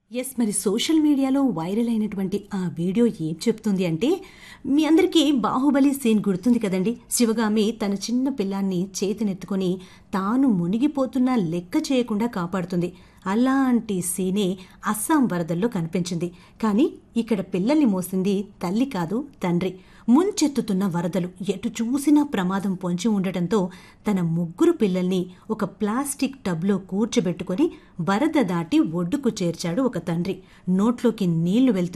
yes మరి social మీడియాలో viral అయినటువంటి ఆ వీడియో ఏం చెప్తుంది అంటే మీ అందరికీ బాహుబలి సీన్ గుర్తుంది కదండి శివగామి తన చిన్న పిల్లాన్ని చేతినెత్తుకొని తాను మునిగిపోతున్నా లెక్క చేయకుండా కాపాడుతుంది అలాంటి సీనే అస్సాం వరదల్లో కనిపించింది కానీ ఇక్కడ పిల్లల్ని మోసింది తల్లి కాదు తండ్రి ముంచెత్తుతున్న వరదలు ఎటు చూసినా ప్రమాదం పొంచి ఉండటంతో తన ముగ్గురు పిల్లల్ని ఒక ప్లాస్టిక్ టబ్లో కూర్చోబెట్టుకొని వరద దాటి ఒడ్డుకు చేర్చాడు ఒక తండ్రి నోట్లోకి నీళ్లు వెళ్తూ